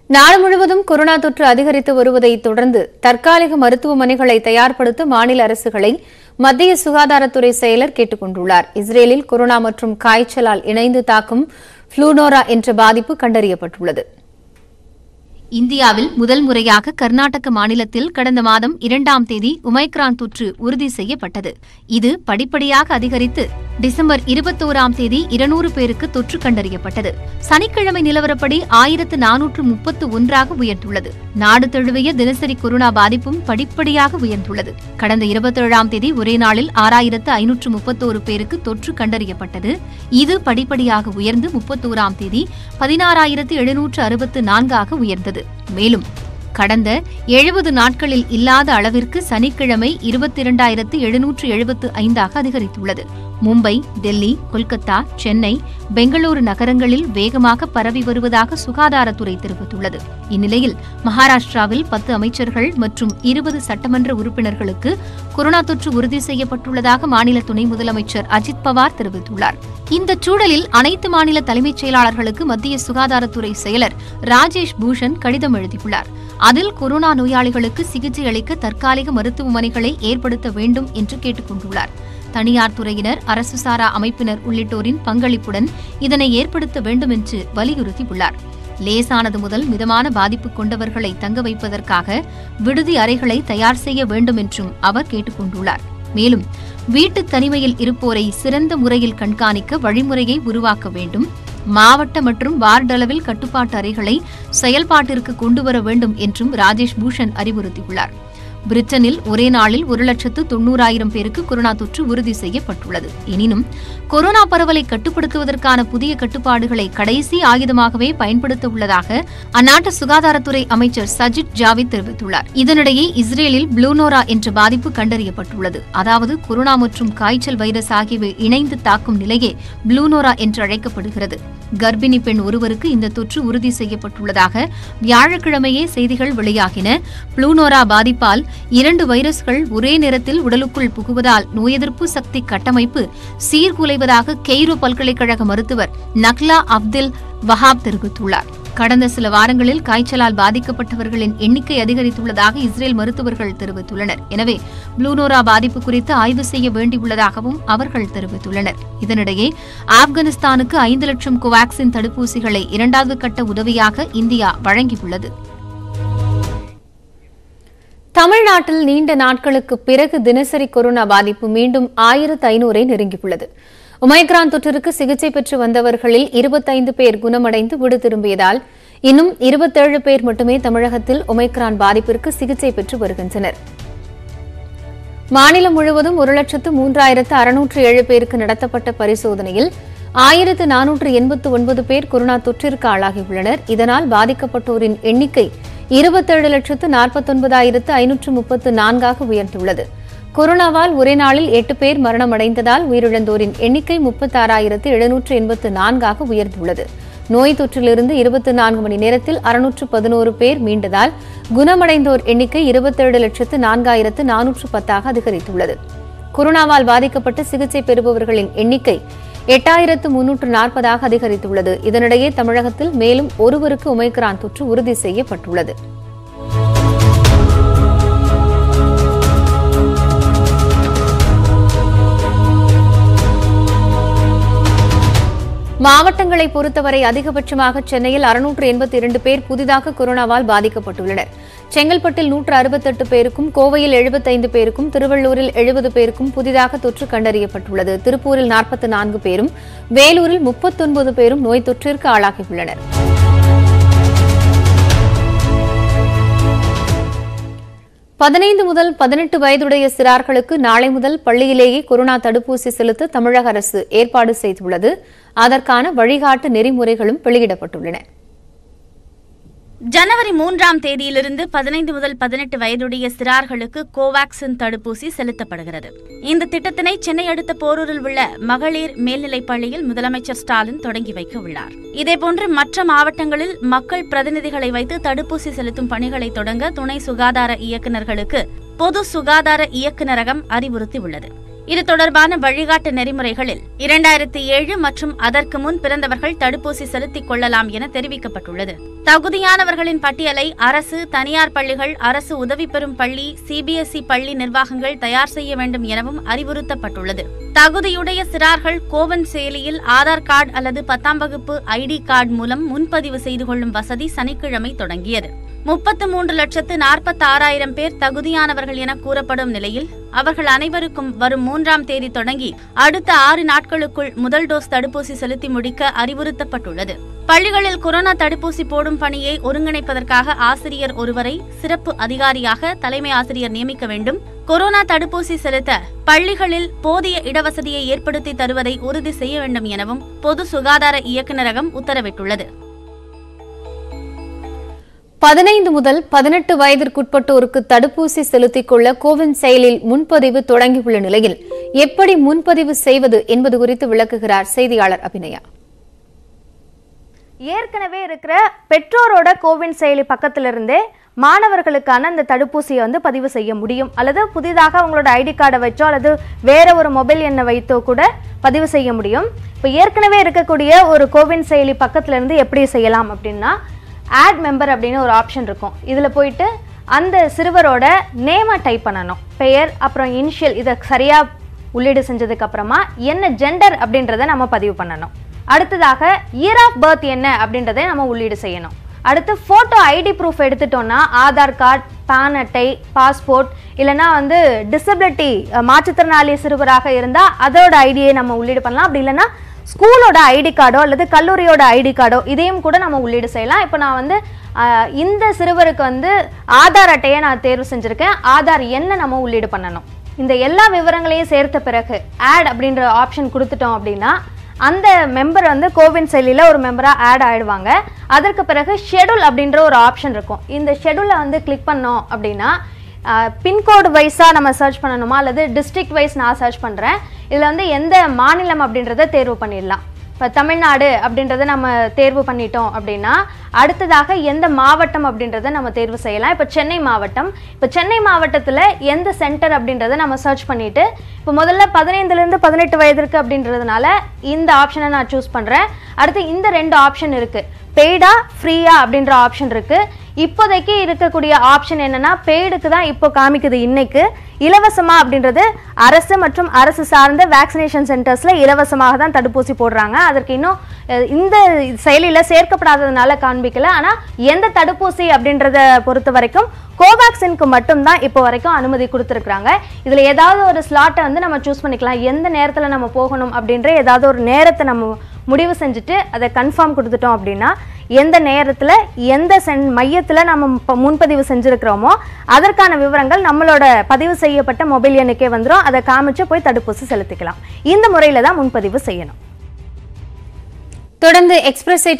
நாடு முழுவதும் கொரோனா தொற்று அதிகரித்து வருவதை தொடர்ந்து தற்காலிக மருத்துவமனைகளை தயார்படுத்த மாநில அரசுகளை மத்திய சுகாதாரத்துறை செயலர் கேட்டுக் கொண்டுள்ளார் இஸ்ரேலில் கொரோனா மற்றும் காய்ச்சலால் இணைந்து தாக்கும் ஃப்ளூனோரா என்ற பாதிப்பு கண்டறியப்பட்டுள்ளது இந்தியாவில் முதல் முறையாக கர்நாடக மாநிலத்தில் கடந்த மாதம் இரண்டாம் தேதி ஒமைக்ரான் தொற்று உறுதி செய்யப்பட்டது இது படிப்படியாக அதிகரித்து டிசம்பர் இருபத்தோராம் தேதி இருநூறு பேருக்கு தொற்று கண்டறியப்பட்டது சனிக்கிழமை நிலவரப்படி ஆயிரத்து நானூற்று முப்பத்து ஒன்றாக உயர்ந்துள்ளது நாடு தழுவிய தினசரி கொரோனா பாதிப்பும் படிப்படியாக உயர்ந்துள்ளது கடந்த இருபத்தேழாம் தேதி ஒரே நாளில் ஆறாயிரத்து ஐநூற்று முப்பத்தோரு பேருக்கு தொற்று கண்டறியப்பட்டது இது படிப்படியாக உயர்ந்து முப்பத்தோராம் தேதி பதினாறாயிரத்து எழுநூற்று அறுபத்து நான்காக உயர்ந்தது மேலும் கடந்த எழுபது நாட்களில் இல்லாத அளவிற்கு சனிக்கிழமை இருபத்தி இரண்டாயிரத்து எழுநூற்று எழுபத்து ஐந்தாக அதிகரித்துள்ளது மும்பை டெல்லி கொல்கத்தா சென்னை பெங்களூரு நகரங்களில் வேகமாக பரவி வருவதாக சுகாதாரத்துறை தெரிவித்துள்ளது இந்நிலையில் மகாராஷ்டிராவில் பத்து அமைச்சர்கள் மற்றும் இருபது சட்டமன்ற உறுப்பினர்களுக்கு கொரோனா தொற்று உறுதி செய்யப்பட்டுள்ளதாக மாநில துணை முதலமைச்சர் அஜித் பவார் தெரிவித்துள்ளார் இந்த சூழலில் அனைத்து மாநில தலைமைச் செயலாளர்களுக்கு மத்திய சுகாதாரத்துறை செயலர் ராஜேஷ் பூஷன் கடிதம் எழுதியுள்ளார் அதில் கொரோனா நோயாளிகளுக்கு சிகிச்சை அளிக்க தற்காலிக மருத்துவமனைகளை ஏற்படுத்த வேண்டும் என்று கேட்டுக் கொண்டுள்ளார் தனியார் துறையினர் அரசு சாரா அமைப்பினர் உள்ளிட்டோரின் பங்களிப்புடன் இதனை ஏற்படுத்த வேண்டும் என்று வலியுறுத்தியுள்ளார் லேசானது முதல் மிதமான பாதிப்பு கொண்டவர்களை தங்க வைப்பதற்காக விடுதி அறைகளை தயார் செய்ய வேண்டும் என்றும் அவர் கேட்டுக் கொண்டுள்ளார் மேலும் வீட்டு தனிமையில் இருப்போரை சிறந்த முறையில் கண்காணிக்க வழிமுறையை உருவாக்க வேண்டும் மாவட்ட மற்றும் வார்டளவில் கட்டுப்பாட்டு அறைகளை செயல்பாட்டிற்கு கொண்டுவர வேண்டும் என்றும் ராஜேஷ் பூஷன் அறிவுறுத்தியுள்ளார் பிரிட்டனில் ஒரே நாளில் ஒரு லட்சத்து தொன்னூறாயிரம் பேருக்கு கொரோனா தொற்று உறுதி செய்யப்பட்டுள்ளது எனினும் கொரோனா பரவலை கட்டுப்படுத்துவதற்கான புதிய கட்டுப்பாடுகளை கடைசி ஆயுதமாகவே பயன்படுத்த உள்ளதாக அந்நாட்டு சுகாதாரத்துறை அமைச்சர் சஜித் ஜாவித் தெரிவித்துள்ளார் இதனிடையே இஸ்ரேலில் ப்ளூனோரா என்ற பாதிப்பு கண்டறியப்பட்டுள்ளது அதாவது கொரோனா மற்றும் காய்ச்சல் வைரஸ் ஆகியவை இணைந்து தாக்கும் நிலையே ப்ளூனோரா என்று அழைக்கப்படுகிறது கர்ப்பிணி பெண் ஒருவருக்கு இந்த தொற்று உறுதி செய்யப்பட்டுள்ளதாக வியாழக்கிழமையே செய்திகள் வெளியாகின ப்ளூனோரா பாதிப்பால் இரண்டு வைரஸ்கள் ஒரே நேரத்தில் உடலுக்குள் புகுவதால் நோய் எதிர்ப்பு சக்தி கட்டமைப்பு சீர்குலைவதாக கெய்ரோ பல்கலைக்கழக மருத்துவர் நக்லா அப்துல் வஹாப் தெரிவித்துள்ளார் கடந்த சில வாரங்களில் காய்ச்சலால் பாதிக்கப்பட்டவர்களின் எண்ணிக்கை அதிகரித்துள்ளதாக இஸ்ரேல் மருத்துவர்கள் தெரிவித்துள்ளனர் எனவே ப்ளூனோரா பாதிப்பு குறித்து ஆய்வு செய்ய வேண்டியுள்ளதாகவும் அவர்கள் தெரிவித்துள்ளனர் இதனிடையே ஆப்கானிஸ்தானுக்கு ஐந்து லட்சம் கோவாக்சின் தடுப்பூசிகளை இரண்டாவது கட்ட உதவியாக இந்தியா வழங்கியுள்ளது தமிழ்நாட்டில் நீண்ட நாட்களுக்கு பிறகு தினசரி கொரோனா பாதிப்பு மீண்டும் ஆயிரத்து ஐநூறை நெருங்கியுள்ளது ஒமைக்ரான் தொற்றிற்கு சிகிச்சை பெற்று வந்தவர்களில் இருபத்தைந்து பேர் குணமடைந்து வீடு திரும்பியதால் இன்னும் இருபத்தேழு பேர் மட்டுமே தமிழகத்தில் ஒமைக்ரான் பாதிப்பிற்கு சிகிச்சை பெற்று வருகின்றனர் மாநிலம் முழுவதும் ஒரு லட்சத்து மூன்றாயிரத்து அறுநூற்று ஏழு பேருக்கு நடத்தப்பட்ட பரிசோதனையில் ஆயிரத்து நானூற்று எண்பத்து ஒன்பது பேர் கொரோனா தொற்றிற்கு ஆளாகியுள்ளனர் இதனால் பாதிக்கப்பட்டோரின் எண்ணிக்கை இருபத்தேழு லட்சத்து நாற்பத்தொன்பதாயிரத்து ஐநூற்று முப்பத்து நான்காக உயர்ந்துள்ளது கொரோனாவால் ஒரே நாளில் எட்டு பேர் மரணமடைந்ததால் உயிரிழந்தோரின் எண்ணிக்கை முப்பத்தாறாயிரத்து எழுநூற்று எண்பத்து நான்காக உயர்ந்துள்ளது நோய் தொற்றிலிருந்து இருபத்தி நான்கு மணி நேரத்தில் அறுநூற்று பதினோரு பேர் மீண்டதால் குணமடைந்தோர் எண்ணிக்கை இருபத்தேழு லட்சத்து நான்காயிரத்து நானூற்று பத்தாக அதிகரித்துள்ளது கொரோனாவால் பாதிக்கப்பட்டு சிகிச்சை பெறுபவர்களின் எண்ணிக்கை எட்டாயிரத்து முன்னூற்று நாற்பதாக அதிகரித்துள்ளது இதனிடையே தமிழகத்தில் மேலும் ஒருவருக்கு ஒமைக்ரான் தொற்று உறுதி செய்யப்பட்டுள்ளது மாவட்டங்களை பொறுத்தவரை அதிகபட்சமாக சென்னையில் அறுநூற்று எண்பத்தி இரண்டு பேர் புதிதாக கொரோனாவால் பாதிக்கப்பட்டுள்ளனர் செங்கல்பட்டில் நூற்று அறுபத்தெட்டு பேருக்கும் கோவையில் எழுபத்தைந்து பேருக்கும் திருவள்ளூரில் எழுபது பேருக்கும் புதிதாக தொற்று கண்டறியப்பட்டுள்ளது திருப்பூரில் நாற்பத்தி நான்கு பேரும் வேலூரில் முப்பத்தொன்பது பேரும் நோய் தொற்றிற்கு ஆளாகியுள்ளனர் பதினைந்து முதல் பதினெட்டு வயதுடைய சிறார்களுக்கு நாளை முதல் பள்ளியிலேயே கொரோனா தடுப்பூசி செலுத்த தமிழக அரசு ஏற்பாடு செய்துள்ளது அதற்கான வழிகாட்டு நெறிமுறைகளும் வெளியிடப்பட்டுள்ளன ஜனவரி மூன்றாம் தேதியிலிருந்து பதினைந்து முதல் பதினெட்டு வயதுடைய சிறார்களுக்கு கோவாக்சின் தடுப்பூசி செலுத்தப்படுகிறது இந்த திட்டத்தினை சென்னை அடுத்த போரூரில் உள்ள மகளிர் மேல்நிலைப் பள்ளியில் முதலமைச்சர் ஸ்டாலின் தொடங்கி வைக்க உள்ளார் இதேபோன்று மற்ற மாவட்டங்களில் மக்கள் பிரதிநிதிகளை வைத்து தடுப்பூசி செலுத்தும் பணிகளை தொடங்க துணை சுகாதார இயக்குநர்களுக்கு பொது சுகாதார இயக்குநரகம் அறிவுறுத்தியுள்ளது இது தொடர்பான வழிகாட்டு நெறிமுறைகளில் இரண்டாயிரத்தி ஏழு மற்றும் அதற்கு முன் பிறந்தவர்கள் தடுப்பூசி செலுத்திக் கொள்ளலாம் என தெரிவிக்கப்பட்டுள்ளது தகுதியானவர்களின் பட்டியலை அரசு தனியார் பள்ளிகள் அரசு உதவி பெறும் பள்ளி சிபிஎஸ்இ பள்ளி நிர்வாகங்கள் தயார் செய்ய வேண்டும் எனவும் அறிவுறுத்தப்பட்டுள்ளது தகுதியுடைய சிறார்கள் கோவன் செயலியில் ஆதார் கார்டு அல்லது பத்தாம் வகுப்பு ஐடி கார்டு மூலம் முன்பதிவு செய்து கொள்ளும் வசதி சனிக்கிழமை தொடங்கியது முப்பத்து மூன்று லட்சத்து நாற்பத்தி ஆறாயிரம் பேர் தகுதியானவர்கள் என கூறப்படும் நிலையில் அவர்கள் அனைவருக்கும் வரும் மூன்றாம் தேதி தொடங்கி அடுத்த ஆறு நாட்களுக்குள் முதல் டோஸ் தடுப்பூசி செலுத்தி முடிக்க அறிவுறுத்தப்பட்டுள்ளது பள்ளிகளில் கொரோனா தடுப்பூசி போடும் பணியை ஒருங்கிணைப்பதற்காக ஆசிரியர் ஒருவரை சிறப்பு அதிகாரியாக தலைமை ஆசிரியர் நியமிக்க வேண்டும் கொரோனா தடுப்பூசி செலுத்த பள்ளிகளில் போதிய இடவசதியை ஏற்படுத்தி தருவதை உறுதி செய்ய வேண்டும் எனவும் பொது சுகாதார இயக்குநரகம் உத்தரவிட்டுள்ளது பதினைந்து முதல் பதினெட்டு வயதிற்குட்பட்டோருக்கு தடுப்பூசி செலுத்திக் கொள்ள கோவின் செயலில் முன்பதிவு தொடங்கியுள்ள நிலையில் எப்படி முன்பதிவு செய்வது என்பது குறித்து விளக்குகிறார் செய்தியாளர் அபிநயா ஏற்கனவே இருக்கிற பெற்றோரோட கோவின் செயலி பக்கத்துல இருந்தே மாணவர்களுக்கான அந்த தடுப்பூசியை வந்து பதிவு செய்ய முடியும் அல்லது புதிதாக அவங்களோட ஐடி கார்டை வச்சோ அல்லது வேற ஒரு மொபைல் எண்ணை வைத்தோ கூட பதிவு செய்ய முடியும் இப்போ ஏற்கனவே இருக்கக்கூடிய ஒரு கோவின் செயலி பக்கத்துல இருந்து எப்படி செய்யலாம் அப்படின்னா ஆட் மெம்பர் அப்படின்னு ஒரு ஆப்ஷன் இருக்கும் இதில் போயிட்டு அந்த சிறுவரோட நேமை டைப் பண்ணணும் பெயர் அப்புறம் இனிஷியல் இதை சரியாக உள்ளீடு செஞ்சதுக்கு அப்புறமா என்ன ஜெண்டர் அப்படின்றத நம்ம பதிவு பண்ணணும் அடுத்ததாக இயர் ஆஃப் பர்த் என்ன அப்படின்றதை நம்ம உள்ளீடு செய்யணும் அடுத்து ஃபோட்டோ ஐடி ப்ரூஃப் எடுத்துட்டோம்னா ஆதார் கார்டு பேன் அட்டை பாஸ்போர்ட் இல்லைன்னா வந்து டிசபிலிட்டி மாற்றுத்திறனாளி சிறுவராக இருந்தால் அதோட ஐடியை நம்ம உள்ளீடு பண்ணலாம் அப்படி இல்லைன்னா ஸ்கூலோட ஐடி கார்டோ அல்லது கல்லூரியோட ஐடி கார்டோ இதையும் கூட நம்ம உள்ளீடு செய்யலாம் இப்போ நான் வந்து ஆஹ், இந்த சிறுவருக்கு வந்து ஆதார் அட்டையை நான் தேர்வு செஞ்சுருக்கேன் ஆதார் என்ன நம்ம உள்ளீடு பண்ணணும் இந்த எல்லா விவரங்களையும் சேர்த்த பிறகு ஆட் அப்படின்ற ஆப்ஷன் கொடுத்துட்டோம் அப்படின்னா அந்த மெம்பர் வந்து கோவின் செயலியில் ஒரு மெம்பராக ஆட் ஆயிடுவாங்க அதற்கு பிறகு ஷெடியூல் அப்படின்ற ஒரு ஆப்ஷன் இருக்கும் இந்த ஷெடியூலை வந்து கிளிக் பண்ணோம் அப்படின்னா பின்கோடு வைஸாக நம்ம சர்ச் பண்ணணுமா அல்லது டிஸ்ட்ரிக்ட் வைஸ் நான் சர்ச் பண்ணுறேன் இதில் வந்து எந்த மாநிலம் அப்படின்றத தேர்வு பண்ணிடலாம் இப்போ தமிழ்நாடு அப்படின்றத நம்ம தேர்வு பண்ணிட்டோம் அப்படின்னா அடுத்ததாக எந்த மாவட்டம் அப்படின்றத நம்ம தேர்வு செய்யலாம் இப்போ சென்னை மாவட்டம் இப்போ சென்னை மாவட்டத்தில் எந்த சென்டர் அப்படின்றத நம்ம சர்ச் பண்ணிட்டு இப்போ முதல்ல பதினைந்துலேருந்து பதினெட்டு வயதிற்கு அப்படின்றதுனால இந்த ஆப்ஷனை நான் சூஸ் பண்ணுறேன் அடுத்து இந்த ரெண்டு ஆப்ஷன் இருக்குது பெய்டா ஃப்ரீயா அப்படின்ற ஆப்ஷன் இருக்கு இப்போதைக்கு இருக்கக்கூடிய ஆப்ஷன் என்னன்னா பெய்டுக்கு தான் இப்போ காமிக்குது இன்னைக்கு இலவசமா அப்படின்றது அரசு மற்றும் அரசு சார்ந்த வேக்சினேஷன் சென்டர்ஸ்ல இலவசமாக தான் தடுப்பூசி போடுறாங்க அதற்கு இன்னும் அஹ், இந்த செயலியில் சேர்க்கப்படாததுனால காண்பிக்கல ஆனா எந்த தடுப்பூசி அப்படின்றத பொறுத்த வரைக்கும் கோவேக்சினுக்கு மட்டும்தான் இப்போ வரைக்கும் அனுமதி கொடுத்துருக்குறாங்க இதில் ஏதாவது ஒரு ஸ்லாட்டை வந்து நம்ம சூஸ் பண்ணிக்கலாம் எந்த நேரத்தில் நம்ம போகணும் அப்படின்ற ஏதாவது ஒரு நேரத்தை நம்ம முடிவு செஞ்சுட்டு அதை கன்ஃபார்ம் கொடுத்துட்டோம் அப்படின்னா எந்த நேரத்தில் எந்த சென் மையத்தில் நம்ம ப- முன்பதிவு செஞ்சுருக்கிறோமோ அதற்கான விவரங்கள் நம்மளோட பதிவு செய்யப்பட்ட மொபைல் எண்ணுக்கே வந்துடும் அதை காமிச்சு போய் தடுப்பூசி செலுத்திக்கலாம் இந்த முறையில் தான் முன்பதிவு செய்யணும் தொடர்ந்து எக்ஸ்பிரஸ்